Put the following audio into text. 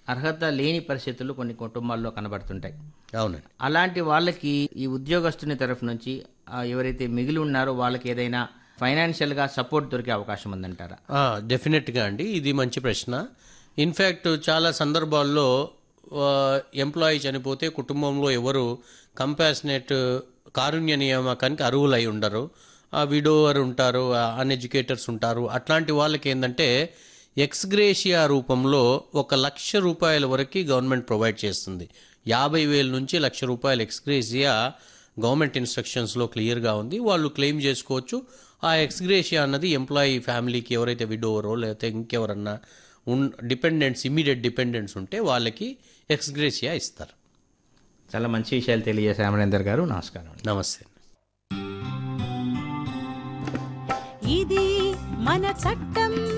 అర్హత లేని పరిస్థితులు కొన్ని కుటుంబాల్లో కనబడుతుంటాయి అవునండి అలాంటి వాళ్ళకి ఈ ఉద్యోగస్తుని తరఫు నుంచి ఆ, ఎవరైతే మిగిలి ఉన్నారో వాళ్ళకి ఏదైనా ఫైనాన్షియల్గా సపోర్ట్ దొరికే అవకాశం ఉందంటారా ఆ, డెఫినెట్గా అండి ఇది మంచి ప్రశ్న ఇన్ఫ్యాక్ట్ చాలా సందర్భాల్లో ఎంప్లాయీ చనిపోతే కుటుంబంలో ఎవరు కంపాషనేట్ కారుణ్య నియామకానికి అర్హులై ఉండరు ఆ విడోవర్ ఉంటారు అన్ఎడ్యుకేటర్స్ ఉంటారు అట్లాంటి వాళ్ళకి ఏంటంటే ఎక్స్గ్రేషియా రూపంలో ఒక లక్ష రూపాయల వరకు గవర్నమెంట్ ప్రొవైడ్ చేస్తుంది యాభై వేల నుంచి లక్ష రూపాయల ఎక్స్గ్రేషియా గవర్నమెంట్ ఇన్స్ట్రక్షన్స్లో క్లియర్గా ఉంది వాళ్ళు క్లెయిమ్ చేసుకోవచ్చు ఆ ఎక్స్గ్రేషియా అన్నది ఎంప్లాయీ ఫ్యామిలీకి ఎవరైతే విడోవరో లేకపోతే ఇంకెవరన్నా ఉన్ డిపెండెంట్స్ ఇమీడియట్ డిపెండెంట్స్ ఉంటే వాళ్ళకి ఎక్స్గ్రేషియా ఇస్తారు చాలా మంచి విషయాలు తెలియజేశారు అమరేందర్ గారు నమస్కారం నమస్తే ఇది మన చట్టం